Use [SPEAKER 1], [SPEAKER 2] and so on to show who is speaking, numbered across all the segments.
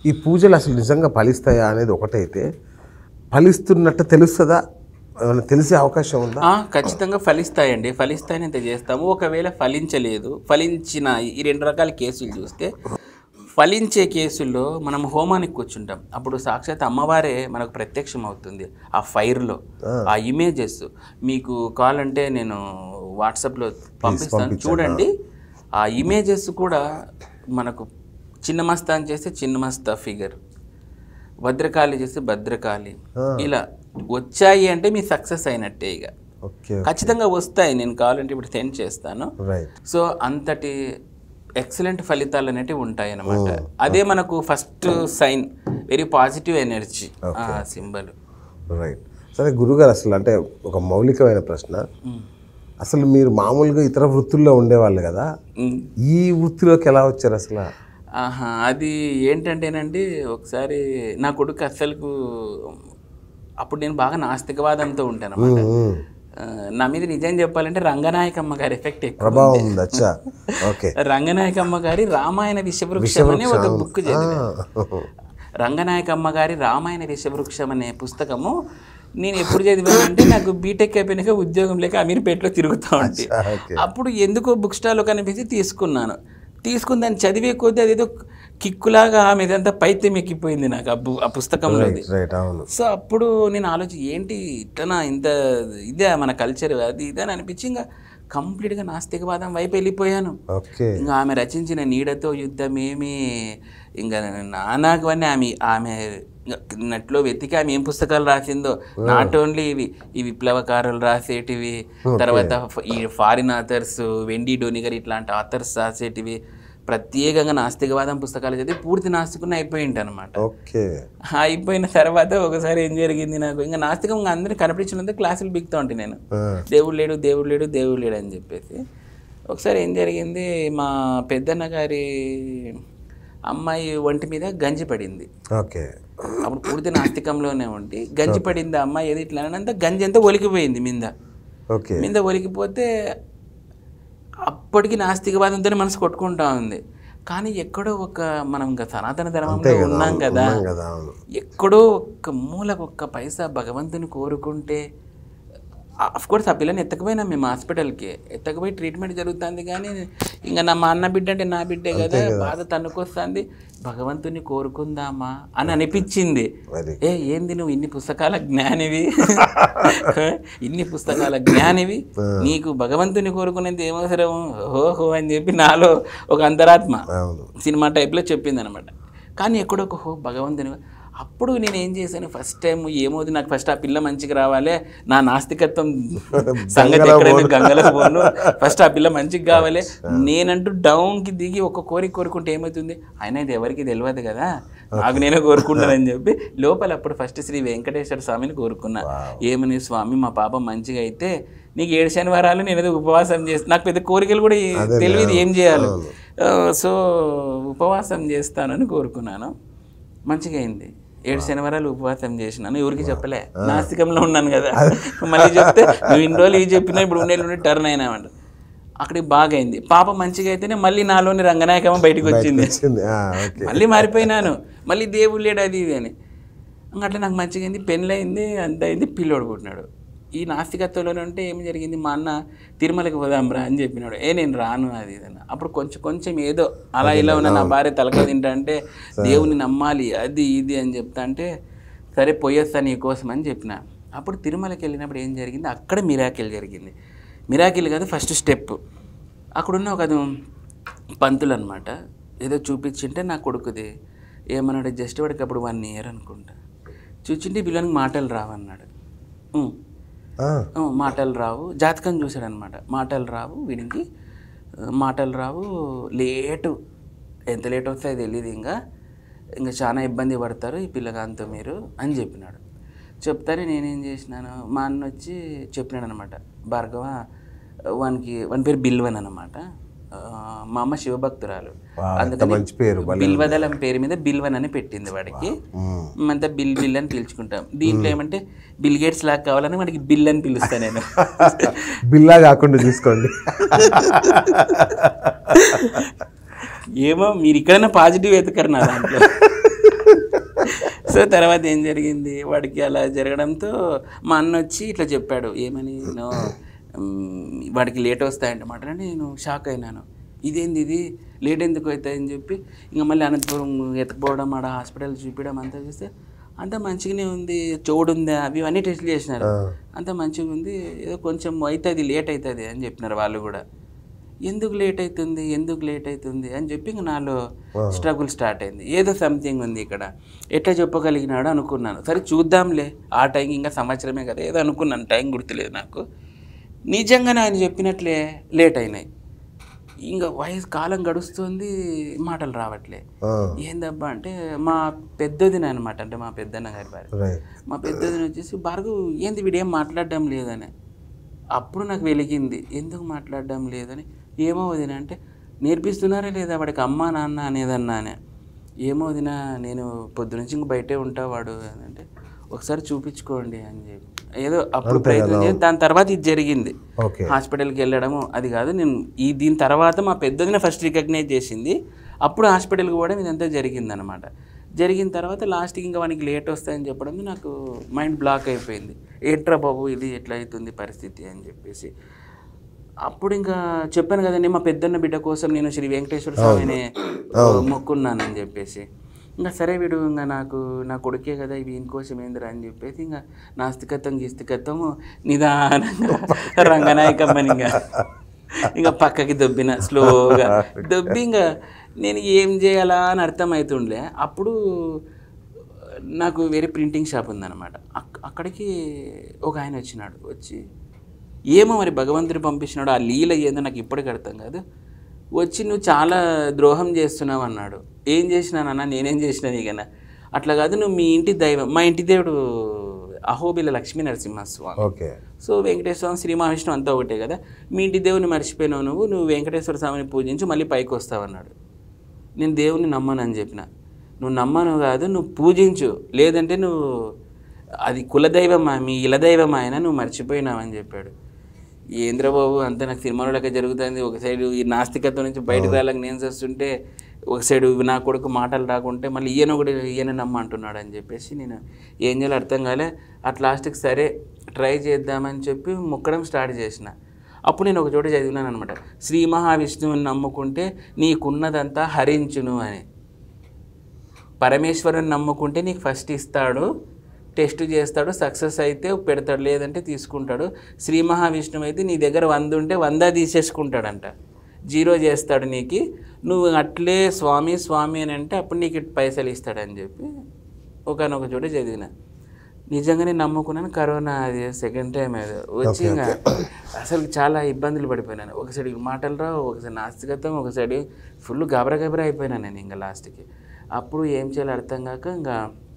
[SPEAKER 1] ఈ పూజలు అసలు నిజంగా ఫలిస్తాయా అనేది ఒకటైతే ఫలిస్తున్నట్టు తెలుస్తుందా ఏమైనా తెలిసే అవకాశం ఉందా
[SPEAKER 2] ఆ, ఖచ్చితంగా ఫలిస్తాయండి ఫలిస్తాయని ఇంత చేస్తాము ఒకవేళ ఫలించలేదు ఫలించిన ఈ రెండు రకాల కేసులు చూస్తే ఫలించే కేసుల్లో మనం హోమానికి కూర్చుంటాం అప్పుడు సాక్షాత్ అమ్మవారే మనకు ప్రత్యక్షం అవుతుంది ఆ ఫైర్లో ఆ ఇమేజెస్ మీకు కావాలంటే నేను వాట్సాప్లో పంపిస్తాను చూడండి ఆ ఇమేజెస్ కూడా మనకు చిన్నమస్తా అని చేస్తే చిన్నమస్తా ఫిగర్ భద్రకాళి చేస్తే భద్రకాళి ఇలా వచ్చాయి అంటే మీ సక్సెస్ అయినట్టే ఇక
[SPEAKER 1] ఓకే
[SPEAKER 2] ఖచ్చితంగా వస్తాయి నేను కావాలంటే ఇప్పుడు సెండ్ చేస్తాను
[SPEAKER 1] రైట్
[SPEAKER 2] సో అంతటి ఎక్సలెంట్ ఫలితాలు అనేటివి ఉంటాయి అన్నమాట అదే మనకు first sign very positive energy ఆ సింబల్
[SPEAKER 1] రైట్ సరే గురుగారు అసలు అంటే ఒక మౌలికమైన ప్రశ్న అసలు మీరు మామూలుగా ఇతర వృత్తుల్లో ఉండేవాళ్ళు కదా ఈ వృత్తిలోకి ఎలా వచ్చారు అసలు
[SPEAKER 2] ఆహా అది ఏంటంటేనండి ఒకసారి నా కొడుకు అస్సలకు అప్పుడు నేను బాగా నాస్తికవాదంతో ఉంటాను అనమాట
[SPEAKER 1] మ్మ్.
[SPEAKER 2] నా మీద నిజం చెప్పాలంటే రంగనాయకమ్మ గారి ఎఫెక్ట్ ఎక్కువ
[SPEAKER 1] ప్రభావం ఉంది అచ్చా ఓకే
[SPEAKER 2] రంగనాయకమ్మ గారి రామాయణ విషవృక్షం అనే ఒక బుక్ చదివాను రంగనాయకమ్మ గారి రామాయణ విషవృక్షం అనే పుస్తకము నేను ఎప్పుడు చదివానంటే నాకు బీటెక్ అయిపోయినాక ఉద్యోగం లేక అమీర్పేటలో తిరుగుతూ ఉంటే
[SPEAKER 1] ఓకే
[SPEAKER 2] అప్పుడు ఎందుకో బుక్ స్టాల్లో కనిపించి తీసుకున్నాను తీసుకుని దాన్ని చదివే కొద్దీ అదేదో కిక్కులాగా ఆమె ఇదంతా పైత్యం ఎక్కిపోయింది నాకు ఆ బు- ఆ పుస్తకంలోది
[SPEAKER 1] రైట్ అవును
[SPEAKER 2] సో అప్పుడు నేను ఆలోచి ఏంటి ఇట్టనా ఇంత ఇదే మన కల్చర్ అది ఇదే అని అనిపించి ఇంకా కంప్లీట్గా నాస్తికవాదం వైపు వెళ్ళిపోయాను
[SPEAKER 1] ఓకే
[SPEAKER 2] ఇంకా ఆమె రచించిన నీడతో యుద్ధం ఏమి ఇంకా నానాకవన్నీ ఆమె ఆమె నెట్లో వెతికి ఆమె ఏం పుస్తకాలు రాసిందో నాట్ ఓన్లీ ఇవి ఈ విప్లవకారులు రాసేటివి తర్వాత ఫ- ఈ ఫారిన్ ఆథర్స్ వెండి డోనిగర్ ఇట్లాంటి ఆథర్స్ రాసేటివి ప్రత్యేకంగా నాస్తికవాదం పుస్తకాలు చదివి పూర్తి నాస్తికుని అయిపోయింట అనమాట
[SPEAKER 1] ఓకే
[SPEAKER 2] అయిపోయిన తర్వాత ఒకసారి ఏం జరిగింది నాకు ఇంకా నాస్తికం ఇంకా అందరినీ కనిపించినందుకు క్లాసులు బిగుతూ ఉంటాయి నేను
[SPEAKER 1] ఆ,
[SPEAKER 2] దేవుడు లేడు దేవుడు లేడు దేవుడు లేడు అని చెప్పేసి ఒకసారి ఏం జరిగింది మా పెద్దన్న గారి అమ్మాయి ఒంటి మీద గంజి పడింది
[SPEAKER 1] ఓకే
[SPEAKER 2] అప్పుడు పూర్తి నాస్తికంలోనే ఉండి గంజి పడింది ఆ అమ్మాయి ఏది ఇట్లా అనంత గంజి అంతా ఒలికిపోయింది మీద
[SPEAKER 1] ఓకే
[SPEAKER 2] మీద ఒలికిపోతే అప్పటికి నాస్తికవాదంతో మనసు కొట్టుకుంటా ఉంది కానీ ఎక్కడో ఒక మనం ఇంకా సనాతన ధర్మంలో ఉన్నాం కదా
[SPEAKER 1] ఉన్నాం కదా అవును
[SPEAKER 2] ఎక్కడో ఒక్క మూలకు ఒక్క పైసా భగవంతుని కోరుకుంటే అఫ్ కోర్స్ ఆ పిల్లని ఎత్తకపోయినా మేము హాస్పిటల్కి ఎత్తకపోయి ట్రీట్మెంట్ జరుగుతుంది కానీ ఇంకా నా మా అన్న బిడ్డ అంటే నా బిడ్డే కదా బాధ తన్నుకొస్తుంది భగవంతుని కోరుకుందామా అని అనిపించింది
[SPEAKER 1] మరి
[SPEAKER 2] ఏ ఏంది నువ్వు ఇన్ని పుస్తకాల జ్ఞానివి ఇన్ని పుస్తకాల జ్ఞానివి నీకు భగవంతుని కోరుకునేది ఏమవసరం ఓహో అని చెప్పి నాలో ఒక అంతరాత్మ
[SPEAKER 1] అవును
[SPEAKER 2] సినిమా టైప్లో చెప్పింది అనమాట కానీ ఎక్కడో ఒక హో భగవంతుని అప్పుడు నేను ఏం చేశాను ఫస్ట్ టైం ఏమవుతుంది నాకు ఫస్ట్ ఆ పిల్ల మంచిగా రావాలి నా నాస్తికత్వం సంగతి ఎక్కడైనా గంగలో పోను ఫస్ట్ ఆ పిల్ల మంచిగా కావాలి నేనంటూ డౌన్కి దిగి ఒక కోరిక కోరుకుంటే ఏమవుతుంది ఆయన ఇది ఎవరికి తెలియదు కదా నాకు నేనే కోరుకుంటానని చెప్పి లోపల అప్పుడు ఫస్ట్ శ్రీ వెంకటేశ్వర స్వామిని కోరుకున్నా ఏమని స్వామి మా పాప మంచిగా అయితే నీకు ఏడు శనివారాలు నేను ఏదో ఉపవాసం చేస్తా నాకు పెద్ద కోరికలు కూడా తెలియదు ఏం చేయాలి ఆ, సో ఉపవాసం చేస్తానని కోరుకున్నాను మంచిగా అయింది ఏడు శనివారాలు ఉపవాసం చేసినాను ఎవరికి చెప్పలే నాస్తికంలో ఉన్నాను కదా మళ్ళీ చెప్తే నువ్వు ఇన్ని రోజులు ఇవి చెప్పినా ఇప్పుడు ఉండేళ్ళు ఉండి టర్న్ అయినామంట అక్కడికి బాగా అయింది పాప మంచిగా అయితేనే మళ్ళీ నాలోని రంగనాయకమ్మ బయటకు వచ్చింది
[SPEAKER 1] వచ్చింది ఆ, ఓకే
[SPEAKER 2] మళ్ళీ మారిపోయినాను మళ్ళీ దేవుడు లేడు అది ఇది అని ఇంకా అట్లా నాకు మంచిగా అయింది పెళ్ళయింది అంత అయింది పిల్లోడు పుట్టినాడు ఈ నాస్తికత్వంలోనే ఉంటే ఏం జరిగింది మా అన్న తిరుమలకి పోదాం రా అని చెప్పినాడు ఏ నేను రాను అది ఇది అని అప్పుడు కొంచెం కొంచెం ఏదో అలా ఇలా ఉన్న నా భార్య తలక తింటా అంటే దేవుని నమ్మాలి అది ఇది అని చెప్తా అంటే సరే పోయేస్తా నీ కోసం అని చెప్పిన అప్పుడు తిరుమలకి వెళ్ళినప్పుడు ఏం జరిగింది అక్కడ మిరాకిల్ జరిగింది మిరాకిల్ కాదు ఫస్ట్ స్టెప్ అక్కడున్న ఒక పంతులు అనమాట ఏదో చూపించింటే నా కొడుకుది ఏమన్నాడు జస్ట్ వాడికి అప్పుడు వన్ ఇయర్ అనుకుంటా చూచింటే పిల్లనికి మాటలు రావన్నాడు "ఉం,
[SPEAKER 1] ఆ,
[SPEAKER 2] ఉం, మాటలు రావు జాతకం చూశాడనమాట మాటలు రావు వీడికి ఆ, మాటలు రావు లేటు ఎంత లేట్ వస్తాయో తెలియదు ఇంకా ఇంకా చాలా ఇబ్బంది పడతారు ఈ పిల్లగాంతో మీరు అని చెప్పినాడు చెప్తానే నేనేం చేసినాను మా అన్న వచ్చి చెప్పినాడు అనమాట భార్గవ వానికి వాని పేరు బిల్వన్ అనమాట ఆ, మా అమ్మ శివభక్తురాలు
[SPEAKER 1] వావ్, ఎంత మంచి పేరు భలే
[SPEAKER 2] బిల్వదలం పేరు మీద బిల్వన్ అని పెట్టింది వాడికి
[SPEAKER 1] మ్మ్.
[SPEAKER 2] మేమంతా బిల్ బిల్ అని పిలుచుకుంటాం దీంట్లో ఏమంటే బిల్ గేట్స్ లాగా కావాలని వాడికి బిల్ అని పిలుస్తా నేను
[SPEAKER 1] బిల్లా కాకుండా తీసుకోండి
[SPEAKER 2] ఏమో మీరు ఇక్కడైనా పాజిటివ్ ఎతకరు నా దాంట్లో సో తర్వాత ఏం జరిగింది వాడికి అలా జరగడంతో మా అన్న వచ్చి ఇట్లా చెప్పాడు ఏమని నో మ్, వాడికి లేట్ వస్తాయంటమాట నేను షాక్ అయినాను ఇదేంది ఇది లేట్ ఎందుకు అవుతాయని చెప్పి ఇంకా మళ్ళీ అనంతపురం ఎత్తుకుపోవడం ఆడ హాస్పిటల్ చూపించడం అంతా చూస్తే అంతా మంచిగానే ఉంది చోడు ఉందా అవి ఇవన్నీ టెస్ట్లు చేసినారు అంత మంచిగా ఉంది ఏదో కొంచెం అవుతుంది లేట్ అవుతుంది అని చెప్పినారు వాళ్ళు కూడా ఎందుకు లేట్ అవుతుంది ఎందుకు లేట్ అవుతుంది అని చెప్పి ఇంక నాలో స్ట్రగుల్ స్టార్ట్ అయింది ఏదో సంథింగ్ ఉంది ఇక్కడ ఎట్లా చెప్పగలిగినాడు అనుకున్నాను సరే చూద్దాంలే ఆ టైం ఇంకా సంవత్సరమే కదా ఏదో అనుకున్నాను టైం గుర్తులేదు నాకు నిజంగానే ఆయన చెప్పినట్లే లేట్ అయినాయి ఇంకా వయసు కాలం గడుస్తుంది మాటలు రావట్లే ఏందబ్బా అంటే మా పెద్దదిన అనమాట అంటే మా పెద్దన్న గారి భార్య
[SPEAKER 1] రైట్
[SPEAKER 2] మా పెద్దదిన వచ్చేసి భార్గవ్ ఏంది వీడేం మాట్లాడడం లేదని అప్పుడు నాకు వెలిగింది ఎందుకు మాట్లాడడం లేదని ఏమో వదిన అంటే నేర్పిస్తున్నారా లేదా వాడికి అమ్మ నాన్న అనేదన్నా అని ఏమో వదిన నేను పొద్దునుంచి ఇంక బయటే ఉంటా వాడు అని అంటే ఒకసారి చూపించుకోండి అని చెప్పి ఏదో అప్పుడు ప్రయత్నం చేసి దాని తర్వాత ఇది జరిగింది
[SPEAKER 1] ఓకే
[SPEAKER 2] హాస్పిటల్కి వెళ్ళడము అది కాదు నేను ఈ దీని తర్వాత మా పెద్దదిన ఫస్ట్ రికగ్నైజ్ చేసింది అప్పుడు హాస్పిటల్కి పోవడం ఇదంతా జరిగిందనమాట జరిగిన తర్వాత లాస్ట్కి ఇంకా వానికి లేట్ వస్తాయని చెప్పడం నాకు మైండ్ బ్లాక్ అయిపోయింది ఏంట్రా బాబు ఇది ఎట్లా అవుతుంది పరిస్థితి అని చెప్పేసి అప్పుడు ఇంకా చెప్పాను కదండి మా పెద్దన్న బిడ్డ కోసం నేను శ్రీ వెంకటేశ్వర స్వామిని మొక్కున్నానని చెప్పేసి ఇంకా సరే వీడు ఇంకా నాకు నా కొడుకే కదా ఇవి ఇంకోసం ఏందిరా అని చెప్పేసి ఇంకా నాస్తికత్వం గీస్తికత్వం నిదానంగా రంగనాయకమ్మని ఇంకా ఇంకా పక్కకి దొబ్బిన స్లోగా దొబ్బి ఇంకా నేను ఏం చేయాలా అని అర్థమవుతుండే అప్పుడు నాకు వేరే ప్రింటింగ్ షాప్ ఉందన్నమాట అక్- అక్కడికి ఒక ఆయన వచ్చినాడు వచ్చి ఏమో మరి భగవంతుడు పంపించినాడు ఆ లీల ఏందో నాకు ఇప్పటికి అర్థం కాదు వచ్చి నువ్వు చాలా ద్రోహం చేస్తున్నావు అన్నాడు ఏం చేసినానన్నా నేనేం చేసినా నీకన్నా అట్లా కాదు నువ్వు మీ ఇంటి దైవం మా ఇంటి దేవుడు అహోబిల లక్ష్మీ నరసింహస్వామి
[SPEAKER 1] ఓకే
[SPEAKER 2] సో వెంకటేశ్వర స్వామి శ్రీ మహావిష్ణువు అంతా ఒకటే కదా మీ ఇంటి దేవుని మర్చిపోయినావు నువ్వు నువ్వు వెంకటేశ్వర స్వామిని పూజించి మళ్ళీ పైకి వస్తావన్నాడు నేను దేవుని నమ్మను అని చెప్పిన నువ్వు నమ్మను కాదు నువ్వు పూజించు లేదంటే నువ్వు అది కులదైవమా మీ ఇలదైవం ఆయన నువ్వు మర్చిపోయినావని చెప్పాడు ఏంద్రబాబు అంతా నాకు సినిమాలోకి జరుగుతుంది ఒక సైడు ఈ నాస్తికత్వం నుంచి బయటకు రాలేక నేను చేస్తుంటే ఒక సైడు నా కొడుకు మాటలు రాకుంటే మళ్ళీ ఈయన ఒకటి ఈయన నమ్మ అంటున్నాడు అని చెప్పేసి నేను ఏం చేయాలో అర్థం కాలే అట్ లాస్ట్కి సరే ట్రై చేద్దామని చెప్పి మొక్కడం స్టార్ట్ చేసిన అప్పుడు నేను ఒక చోట చదివినాను అనమాట శ్రీ మహావిష్ణువుని నమ్ముకుంటే నీకున్నదంతా హరించును అని పరమేశ్వరుని నమ్ముకుంటే నీకు ఫస్ట్ ఇస్తాడు టెస్ట్ చేస్తాడు సక్సెస్ అయితే పెడతాడు లేదంటే తీసుకుంటాడు శ్రీ మహావిష్ణువు అయితే నీ దగ్గర వంద ఉంటే వంద తీసేసుకుంటాడంట జీరో చేస్తాడు నీకు నువ్వు అట్లే స్వామి స్వామి అని అంటే అప్పుడు నీకు పైసలు ఇస్తాడని చెప్పి ఒకనొక చోట చదివిన నిజంగానే నమ్ముకున్నాను కరోనా అది సెకండ్ టైం అది వచ్చి ఇంకా అసలు చాలా ఇబ్బందులు పడిపోయినాను ఒక సైడ్ మాటలు రావు ఒక సైడ్ నాస్తికత్వం ఒక సైడ్ ఫుల్ గాబరా గాబరా అయిపోయినాను నేను ఇంకా లాస్ట్కి అప్పుడు ఏం చేయాలో అర్థం కాక ఇంకా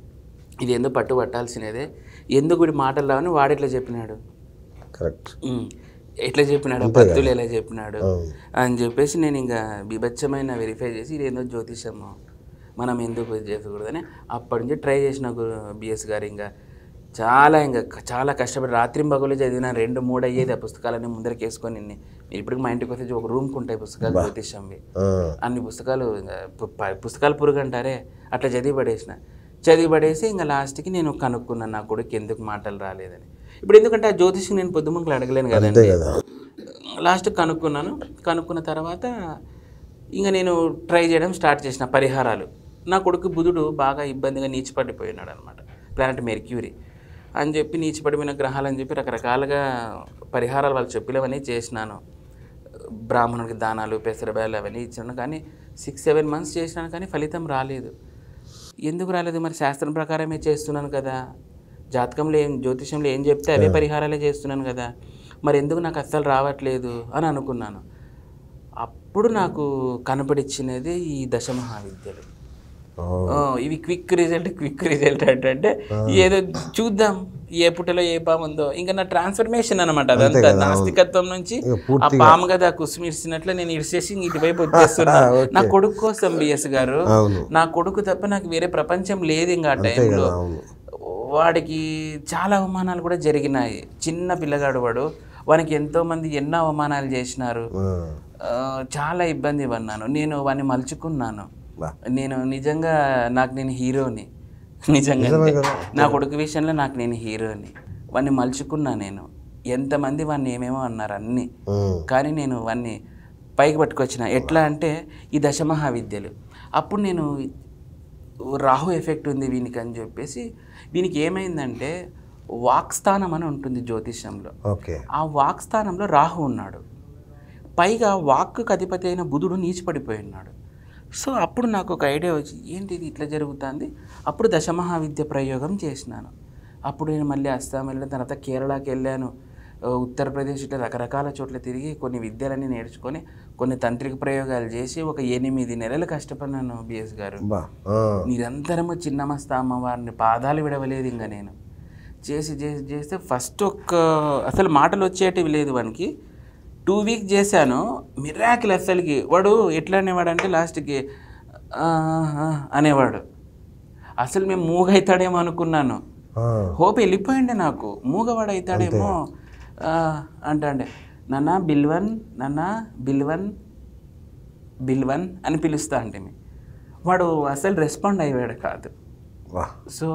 [SPEAKER 2] ఇది ఎందుకు పట్టు పట్టాల్సినదే ఎందుకు వీడి మాటలు రావని వాడు ఇట్లా చెప్పినాడు
[SPEAKER 1] కరెక్ట్
[SPEAKER 2] ఉమ్, ఎట్లా చెప్పినాడు పత్తులు ఎలా చెప్పినాడు
[SPEAKER 1] అవును.
[SPEAKER 2] అని చెప్పేసి నేను ఇంకా బీభత్సమైన వెరిఫై చేసి ఇది ఏందో జ్యోతిషము మనం ఎందుకు ఇది చేయకూడదని అప్పటి నుంచి ట్రై చేసిన బిఎస్ గారు ఇంకా చాలా ఇంకా చాలా కష్టపడి రాత్రి పగలు చదివిన రెండు మూడు అయ్యేది ఆ పుస్తకాలన్నీ ముందరికి వేసుకొని ఇన్ని. మీరు ఇప్పటికి మా ఇంటికి వస్తే ఒక రూమ్కి ఉంటాయి పుస్తకాలు జ్యోతిషంవి అన్ని పుస్తకాలు ఇంకా పు- ప- పుస్తకాలు పురుగు అంటారే అట్లా చదివి పడేసిన చదివి పడేసి ఇంకా లాస్ట్కి నేను కనుక్కున్నాను నా కొడుకు ఎందుకు మాటలు రాలేదని ఇప్పుడు ఎందుకంటే ఆ జ్యోతిషం నేను పొద్దుముక్కలు అడగలేను
[SPEAKER 1] అంతే
[SPEAKER 2] కదండి
[SPEAKER 1] కదా
[SPEAKER 2] లాస్ట్ కనుక్కున్నాను కనుక్కున్న తర్వాత ఇంకా నేను ట్రై చేయడం స్టార్ట్ చేసిన పరిహారాలు నా కొడుకు బుధుడు బాగా ఇబ్బందిగా నీచిపడిపోయినాడు అనమాట ప్లానెట్ మెర్క్యూరీ అని చెప్పి నీచిపడిపోయిన గ్రహాలు అని చెప్పి రకరకాలుగా పరిహారాలు వాళ్ళు చెప్పినవన్నీ చేసినాను బ్రాహ్మణుడికి దానాలు పెసరబేలు అవన్నీ ఇచ్చాను కానీ సిక్స్ సెవెన్ మంత్స్ చేసినాను కానీ ఫలితం రాలేదు ఎందుకు రాలేదు మరి శాస్త్రం ప్రకారమే చేస్తున్నాను కదా జాతకంలో ఏం జ్యోతిషంలో ఏం చెప్తే అవే పరిహారాలే చేస్తున్నాను కదా మరి ఎందుకు నాకు అస్సలు రావట్లేదు అని అనుకున్నాను అప్పుడు నాకు కనపడిచ్చినది ఈ దశ మహావిద్యలు
[SPEAKER 1] ఓ,
[SPEAKER 2] ఆ, ఇవి క్విక్ రిజల్ట్ క్విక్ రిజల్ట్ అంటే ఏదో చూద్దాం ఏ పుట్టలో ఏ పాము ఉందో ఇంకా నా ట్రాన్స్ఫర్మేషన్ అనమాట అదంతా నాస్తికత్వం నుంచి
[SPEAKER 1] ఇక
[SPEAKER 2] ఆ పాము కదా కుసుమిడిచినట్లు నేను ఇడిసేసి ఇటువైపు వచ్చేస్తున్నా నా కొడుకు కోసం బిఎస్ గారు
[SPEAKER 1] అవును
[SPEAKER 2] నా కొడుకు తప్ప నాకు వేరే ప్రపంచం లేదు ఇంకా ఆ టైంలో
[SPEAKER 1] అవును
[SPEAKER 2] వాడికి చాలా అవమానాలు కూడా జరిగినాయి చిన్న పిల్లగాడు వాడు వానికి ఎంతో మంది ఎన్నో అవమానాలు చేసినారు
[SPEAKER 1] ఆ,
[SPEAKER 2] ఆ, చాలా ఇబ్బంది పడినాను నేను వాడిని మలుచుకున్నాను
[SPEAKER 1] బా.
[SPEAKER 2] నేను నిజంగా నాకు నేను హీరోని నిజంగా
[SPEAKER 1] నిజమే కదా.
[SPEAKER 2] నా కొడుకు విషయంలో నాకు నేను హీరోని వాడిని మలుచుకున్నా నేను ఎంతమంది వాడిని ఏమేమో అన్నారు అన్నీ
[SPEAKER 1] ఉమ్.
[SPEAKER 2] కానీ నేను వాడిని పైకి పట్టుకొచ్చిన ఎట్లా అంటే ఈ దశమహావిద్యలు అప్పుడు నేను రాహు ఎఫెక్ట్ ఉంది వీనికి అని చెప్పేసి వీనికి ఏమైందంటే వాక్స్థానం అని ఉంటుంది జ్యోతిష్యంలో
[SPEAKER 1] ఓకే
[SPEAKER 2] ఆ వాక్ స్థానంలో రాహు ఉన్నాడు పైగా వాక్కు అధిపతి అయిన బుధుడు నీచిపడిపోయి ఉన్నాడు సో అప్పుడు నాకు ఒక ఐడియా వచ్చి ఏంటి ఇది ఇట్లా జరుగుతుంది అప్పుడు దశమహావిద్య ప్రయోగం చేసినాను అప్పుడు నేను మళ్ళీ అస్సాం వెళ్ళిన తర్వాత కేరళకి వెళ్ళాను ఆ, ఉత్తరప్రదేశ్ ఇట్లా రకరకాల చోట్ల తిరిగి కొన్ని విద్యలన్నీ నేర్చుకొని కొన్ని తాంత్రిక ప్రయోగాలు చేసి ఒక ఎనిమిది నెలలు కష్టపడినాను బిఎస్ గారు
[SPEAKER 1] బా ఆ.
[SPEAKER 2] నిరంతరము చిన్నమస్త అమ్మవారిని పాదాలు విడవలేదు ఇంకా నేను చేసి చేసి చేస్తే ఫస్ట్ ఒక్క అసలు మాటలు వచ్చేటివి లేదు వానికి టూ వీక్ చేశాను మిరాకిల్ అసలుకి వాడు ఎట్లా అనేవాడు అంటే లాస్ట్కి "ఆ, ఆ" అనేవాడు అసలు మేము మూగైతాడేమో అనుకున్నాను
[SPEAKER 1] ఆ.
[SPEAKER 2] హోప్ వెళ్ళిపోయిండే నాకు మూగవాడు అవుతాడేమో ఆ, అంటాండే నాన్న బిల్వన్ నాన్న బిల్వన్ బిల్వన్ అని పిలుస్తా అంటే వాడు అసలు రెస్పాండ్ అయ్యాడు కాదు
[SPEAKER 1] వా
[SPEAKER 2] సో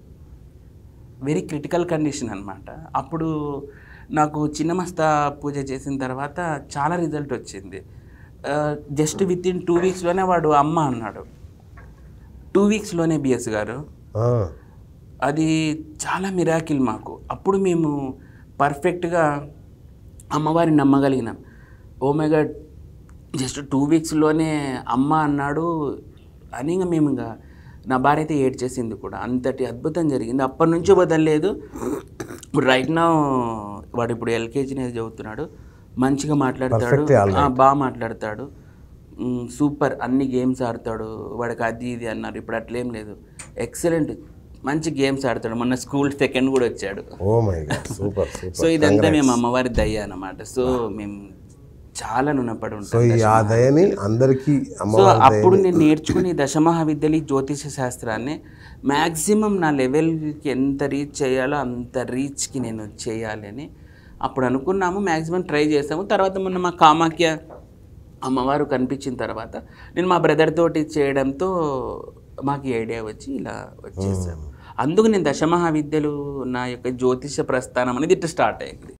[SPEAKER 2] వెరీ క్రిటికల్ కండిషన్ అనమాట అప్పుడు నాకు చిన్నమస్తా పూజ చేసిన తర్వాత చాలా రిజల్ట్ వచ్చింది జస్ట్ విత్ ఇన్ టూ వీక్స్లోనే వాడు అమ్మ అన్నాడు టూ వీక్స్లోనే బిఎస్ గారు
[SPEAKER 1] ఆ.
[SPEAKER 2] అది చాలా మిరాకిల్ మాకు అప్పుడు మేము పర్ఫెక్ట్గా అమ్మవారిని నమ్మగలిగినాం ఓ మెగా జస్ట్ టూ వీక్స్లోనే అమ్మ అన్నాడు అని ఇంకా మేము ఇంకా నా భార్య అయితే ఏడ్ చేసింది కూడా అంతటి అద్భుతం జరిగింది అప్పటి నుంచి వదలలేదు ఇప్పుడు రైట్ నా వాడు ఇప్పుడు ఎల్కేజీ అనేది చదువుతున్నాడు మంచిగా మాట్లాడతాడు
[SPEAKER 1] Perfect, all
[SPEAKER 2] ఆ, బాగా మాట్లాడతాడు మ్, సూపర్ అన్ని గేమ్స్ ఆడతాడు వాడికి అది ఇది అన్నారు ఇప్పుడు అట్లేం లేదు ఎక్సలెంట్ మంచి గేమ్స్ ఆడతాడు మొన్న స్కూల్ సెకండ్ కూడా వచ్చాడు
[SPEAKER 1] oh my god super super
[SPEAKER 2] so ఇదంతా మేము అమ్మవారి దయ్య అన్నమాట సో మేము చాలా రుణపడి
[SPEAKER 1] సో
[SPEAKER 2] ఉంటాం
[SPEAKER 1] ఈ ఆ దయని అందరికీ
[SPEAKER 2] సో
[SPEAKER 1] అమ్మవారి
[SPEAKER 2] అప్పుడు నేను నేర్చుకుని దశమహావిద్యలు ఈ జ్యోతిష శాస్త్రాన్ని మ్యాక్సిమం నా లెవెల్కి ఎంత రీచ్ చేయాలో అంత రీచ్కి నేను చేయాలి అని అప్పుడు అనుకున్నాము మ్యాక్సిమం ట్రై చేసాము తర్వాత మొన్న మా కామాఖ్య అమ్మవారు కనిపించిన తర్వాత నేను మా బ్రదర్ తోటి చేయడంతో మాకు ఈ ఐడియా వచ్చి ఇలా వచ్చేసాము అందుకు నేను దశమహావిద్యలు నా యొక్క జ్యోతిష ప్రస్థానం అనేది ఇట్లా స్టార్ట్ అయింది